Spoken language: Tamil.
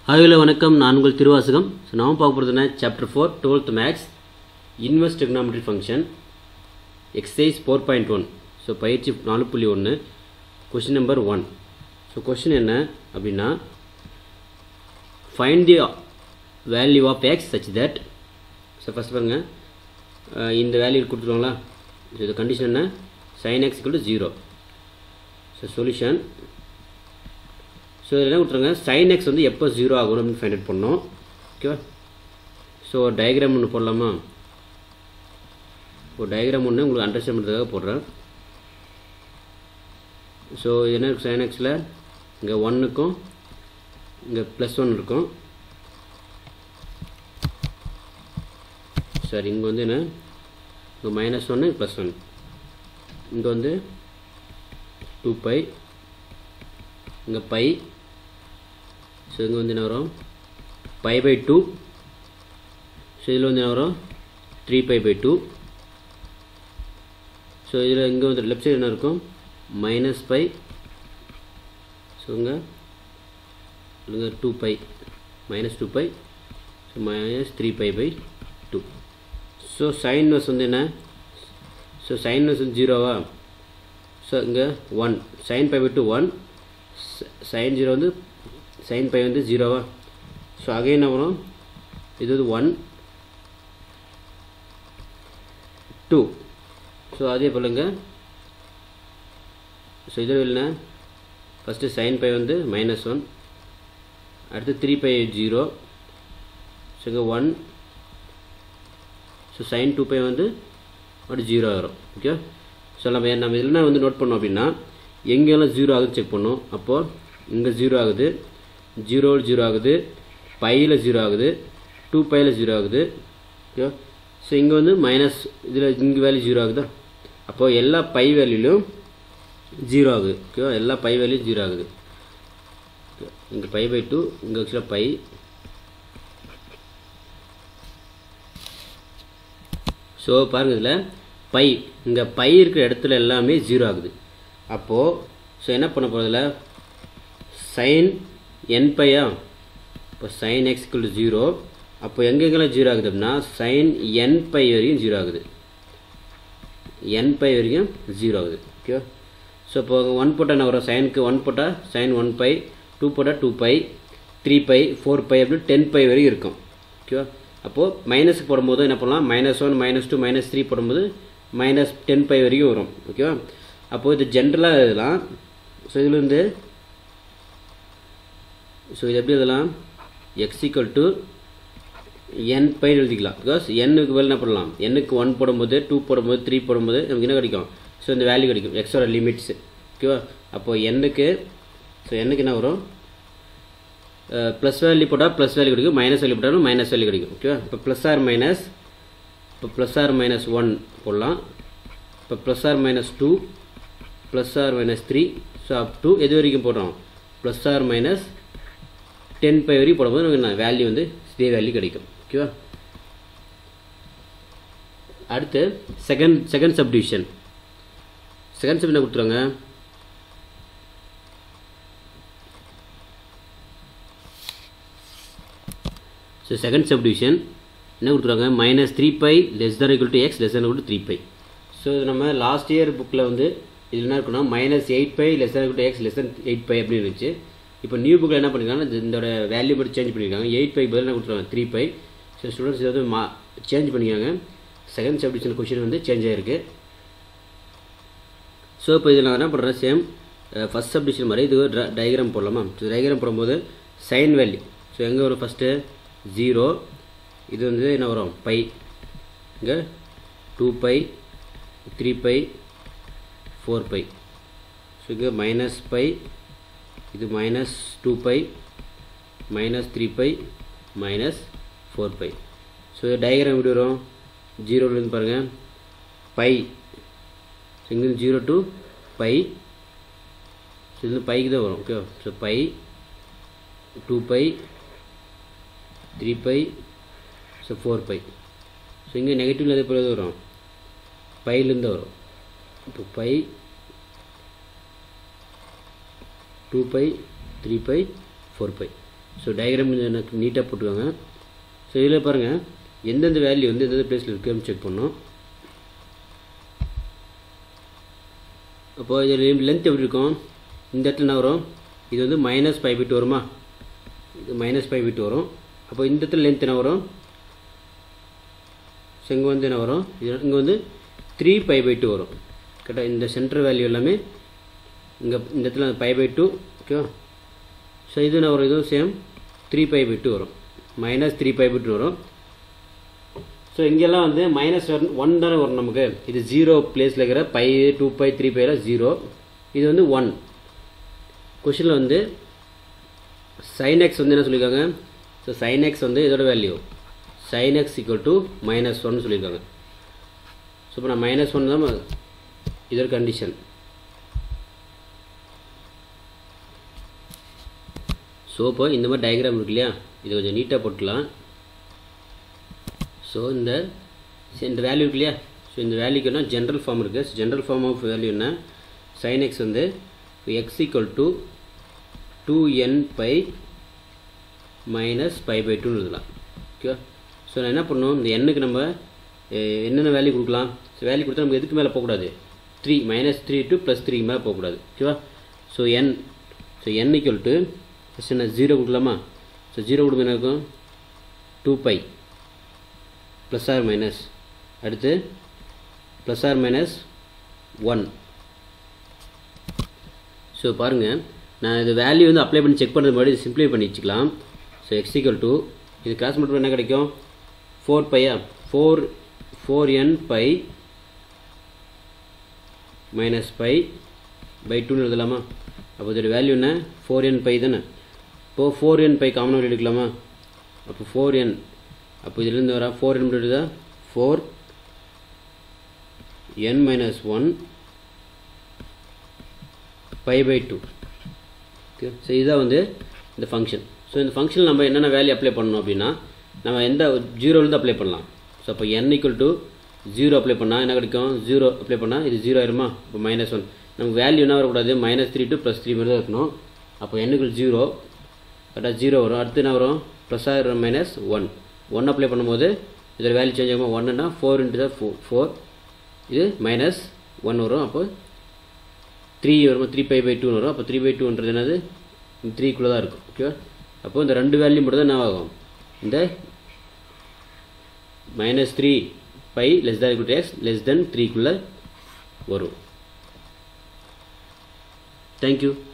ஹலோ வணக்கம் நான் உங்கள் திருவாசகம் ஸோ நாம் பார்க்க போகிறதுனா chapter four twelfth maths inverse trigonometry function exercise four point one so பயிற்சி நாலு புள்ளி ஒன்று question number one so question என்ன அப்படின்னா find the value of x such that so first பாருங்கள் அஹ் இந்த வேல்யூ கொடுத்துருவாங்களா ஸோ இது கண்டிஷன் என்ன sine x to zero so solution so இதில் என்ன கொடுத்துருங்க சைன் எக்ஸ் வந்து எப்போ ஜீரோ ஆகும் அப்படின்னு ஃபைண்ட் அவுட் பண்ணோம் ஓகேவா ஸோ டயக்ராம் ஒன்று போடலாமா ஒரு டயக்ராம் ஒன்று உங்களுக்கு அண்டர்ஸ்டாண்ட் பண்ணுறதுக்காக போடுறேன் ஸோ என்ன இருக்குது சைன் எக்ஸில் இங்கே ஒன்றுக்கும் இங்கே ப்ளஸ் ஒன் இருக்கும் சரி இங்கே வந்து என்ன இங்கே மைனஸ் ஒன்று ப்ளஸ் ஒன் இங்கே வந்து டூ பை இங்கே பை ஸோ இங்கே வந்து என்ன வரும் பை பை டூ ஸோ இதில் வந்து என்ன வரும் three pi by two so இதில் இங்கே வந்து லெஃப்ட் சைடு என்ன இருக்கும் மைனஸ் பை ஸோ இங்கே இங்கே two pi minus two pi so minus three pi by two so sine வஸ் வந்து என்ன ஸோ சைன் வஸ் வந்து ஜீரோவா ஸோ இங்கே one sine pi by two one sine zero வந்து சைன் பை வந்து ஜீரோவா ஸோ அகைன் என்ன வரும் இது வந்து ஒன் டூ ஸோ அதே போலங்க ஸோ இதில் இல்லைன்னா ஃபஸ்ட்டு சைன் பை வந்து மைனஸ் ஒன் அடுத்து த்ரீ பை ஜீரோ ஸோ இங்கே one so sine two pi வந்து ஒரு ஜீரோ வரும் ஓகே ஸோ நம்ம நம்ம இதில் வந்து நோட் பண்ணோம் அப்படின்னா எங்கெல்லாம் ஜீரோ ஆகுது செக் பண்ணோம் அப்போது இங்கே ஜீரோ ஆகுது ஜீரோ ஜீரோ ஆகுது பையில் ஜீரோ ஆகுது டூ பையில் ஜீரோ ஆகுது ஓகே ஸோ இங்கே வந்து மைனஸ் இதில் இங்கே வேல்யூ ஜீரோ ஆகுதா அப்போது எல்லா பை வேல்யூலையும் ஜீரோ ஆகுது ஓகேவா எல்லா பை வேல்யூ ஜீரோ ஆகுது இங்கே பை பை டூ இங்கே ஆக்சுவலாக பை ஸோ பாருங்கள் இதில் பை இங்கே பை இருக்கிற இடத்துல எல்லாமே ஜீரோ ஆகுது அப்போது ஸோ என்ன பண்ண போகிறதுல சைன் என் பையா இப்போ சைன் எக்ஸ் டு ஜீரோ அப்போ எங்கெங்கெல்லாம் ஜீரோ ஆகுது அப்படின்னா சைன் என் பை வரைக்கும் ஜீரோ ஆகுது என் பை வரைக்கும் ஜீரோ ஆகுது ஓகேவா ஸோ இப்போ ஒன் போட்டால் என்ன வரும் சைனுக்கு ஒன் போட்டால் சைன் ஒன் பை டூ போட்டால் two pi three pi four pi அப்படி டென் பை வரைக்கும் இருக்கும் ஓகேவா அப்போது மைனஸ் போடும்போது என்ன பண்ணலாம் minus one minus two minus three போடும்போது மைனஸ் டென் பை வரைக்கும் வரும் ஓகேவா அப்போது இது ஜென்ரலாக எழுதலாம் ஸோ இதுலேருந்து ஸோ இது எப்படி எழுதலாம் எக்ஸ் ஈக்குவல் டு என் பைன்னு எழுதிக்கலாம் பிகாஸ் எண்ணுக்கு பதில் என்ன பண்ணலாம் எண்ணுக்கு ஒன் போடும்போது டூ போடும்போது த்ரீ போடும்போது நமக்கு என்ன கிடைக்கும் ஸோ இந்த வேல்யூ கிடைக்கும் எக்ஸோட லிமிட்ஸு ஓகேவா அப்போது எண்ணுக்கு ஸோ எண்ணுக்கு என்ன வரும் ப்ளஸ் வேல்யூ போட்டால் ப்ளஸ் வேல்யூ கிடைக்கும் மைனஸ் வேல்யூ போட்டாலும் மைனஸ் வேல்யூ கிடைக்கும் ஓகேவா இப்போ ப்ளஸ் ஆர் மைனஸ் இப்போ ப்ளஸ் ஆர் மைனஸ் ஒன் போடலாம் இப்போ plus or minus two plus or minus three so up to எது வரைக்கும் போடுறோம் plus or minus ten pi வரைக்கும் போடும்போது நமக்கு என்ன வேல்யூ வந்து இதே வேல்யூ கிடைக்கும் ஓகேவா அடுத்து second second subdivision second sub என்ன கொடுத்துருவாங்க ஸோ செகண்ட் சப்டிவிஷன் என்ன கொடுத்துருவாங்க minus three by less than equal to x less than equal to three by so இது நம்ம லாஸ்ட் இயர் புக்கில் வந்து இதில் என்ன இருக்குன்னா minus eight by less than equal to x less than eight by அப்படின்னு இருந்துச்சு இப்போ நியூ புக்கில் என்ன பண்ணியிருக்காங்கன்னா இதோட வேல்யூ மட்டும் சேஞ்ச் பண்ணியிருக்காங்க எயிட் பை பதில் என்ன கொடுத்துருவாங்க த்ரீ பை ஸோ ஸ்டூடெண்ட்ஸ் இதை வந்து மா சேஞ்ச் பண்ணிக்காங்க செகண்ட் சப்டிஷன் கொஷின் வந்து சேஞ்ச் ஆகிருக்கு ஸோ இப்போ இதில் நான் என்ன பண்ணுறேன் சேம் ஃபஸ்ட் சப்டிஷன் மாதிரி இது டயக்ராம் போடலாமா டயக்ராம் போடும்போது சைன் வேல்யூ ஸோ எங்கே வரும் ஃபஸ்ட்டு ஜீரோ இது வந்து என்ன வரும் பை இங்கே two pi three pi four pi so இங்கே மைனஸ் பை இது minus two pi minus three pi minus four pi so diagram எப்படி வரும் ஜீரோலேருந்து பாருங்கள் பை இங்கேருந்து ஜீரோ டு பை ஸோ இது பைக்கு தான் வரும் okay so pi two pi three by so four pi so இங்கே நெகட்டிவ்ல எது போல வரும் பைலேருந்து வரும் இப்போ pi two pi three pi four pi so diagram எனக்கு நீட்டாக போட்டுக்கோங்க ஸோ இதில் பாருங்கள் எந்தெந்த வேல்யூ வந்து எந்தெந்த பிளேஸில் இருக்குன்னு செக் பண்ணோம் அப்போது இதில் லென்த் எப்படி இருக்கும் இந்த இடத்துல என்ன வரும் இது வந்து மைனஸ் ஃபைவ் பிட் வருமா இது மைனஸ் ஃபைவ் பிட் வரும் அப்போ இந்த இடத்துல லென்த் என்ன வரும் ஸோ இங்கே வந்து என்ன வரும் இது இங்கே வந்து த்ரீ பை பை டூ வரும் கரெக்டாக இந்த சென்டர் வேல்யூ எல்லாமே இங்கே இந்த இடத்துல பை பை டூ ஓகேவா ஸோ இது என்ன வரும் இதுவும் same three pi by two வரும் minus three pi by two வரும் ஸோ இங்கெல்லாம் வந்து மைனஸ் ஒன் தானே வரும் நமக்கு இது ஜீரோ பிளேஸில் இருக்கிற பை டூ பை த்ரீ பைல ஜீரோ இது வந்து ஒன் கொஷினில் வந்து சைன் எக்ஸ் வந்து என்ன சொல்லியிருக்காங்க ஸோ சைன் எக்ஸ் வந்து இதோட value sine x equal to minus one சொல்லியிருக்காங்க ஸோ இப்போ நான் மைனஸ் ஒன் தான் இதோட கண்டிஷன் ஸோ இப்போ இந்த மாதிரி டயக்ராம் இருக்கு இல்லையா இது கொஞ்சம் நீட்டாக போட்டுக்கலாம் ஸோ இந்த இந்த வேல்யூ இருக்கு இல்லையா ஸோ இந்த வேல்யூக்கு என்ன ஜென்ரல் ஃபார்ம் இருக்குது ஜென்ரல் ஃபார்ம் ஆஃப் வேல்யூ என்ன சைன் எக்ஸ் வந்து x equal to two n pi minus pi by டூன்னு எழுதலாம் ஓகேவா ஸோ நான் என்ன பண்ணணும் இந்த எண்ணுக்கு நம்ம அஹ், என்னென்ன வேல்யூ கொடுக்கலாம் ஸோ வேல்யூ கொடுத்தா நமக்கு எதுக்கு மேலே போகக்கூடாது three minus three to plus three மேலே போகக்கூடாது ஓகேவா so n so n equal to first என்ன ஜீரோ கொடுக்கலாமா ஸோ ஜீரோ கொடுக்க என்ன இருக்கும் two pi plus or minus அடுத்து plus or minus one so பாருங்கள் நான் இது வேல்யூ வந்து அப்ளை பண்ணி செக் பண்ணுறது முன்னாடி சிம்ப்ளை பண்ணி வச்சுக்கலாம் ஸோ எக்ஸ் ஈக்குவல் டு இது கிராஸ் மட்டும் என்ன கிடைக்கும் ஃபோர் பையா four four n pi minus pi by டூன்னு எழுதலாமா அப்போ இதோட வேல்யூ என்ன ஃபோர் என் பை தானே இப்போது four n pi common value எடுக்கலாமா அப்போ ஃபோர் என் அப்போ இதுலேருந்து வர ஃபோர் என் எடுத்தா four n minus one pi by two okay so இதுதான் வந்து இந்த ஃபங்க்ஷன் ஸோ இந்த ஃபங்க்ஷனில் நம்ம என்னென்ன வேல்யூ அப்ளை பண்ணணும் அப்படின்னா நம்ம எந்த ஜீரோலேருந்து அப்ளை பண்ணலாம் ஸோ அப்போ n equal to zero apply பண்ணால் என்ன கிடைக்கும் ஜீரோ அப்ளை பண்ணால் இது ஜீரோ ஆயிருமா இப்போ மைனஸ் ஒன் நமக்கு வேல்யூ என்ன வரக்கூடாது minus three to plus three மாதிரி தான் இருக்கணும் அப்போ எண்ணுக்குள் ஜீரோ கரெக்டாக ஜீரோ வரும் அடுத்து என்ன வரும் ப்ளஸ் ஆயிரம் மைனஸ் ஒன் ஒன் அப்ளை பண்ணும்போது இதில் வேல்யூ சேஞ்ச் ஆகுமா ஒன்றுனா ஃபோர் இன்ட்டு தான் ஃபோர் ஃபோர் இது மைனஸ் ஒன் வரும் அப்போ த்ரீ வரும் த்ரீ பை பை டூன்னு வரும் அப்போ த்ரீ பை டூன்றது என்னது த்ரீக்குள்ளே தான் இருக்கும் ஓகேவா அப்போ இந்த ரெண்டு வேல்யூ மட்டும் தான் என்ன ஆகும் இந்த minus three by less than equal to x less than த்ரீக்குள்ளே வரும் தேங்க்யூ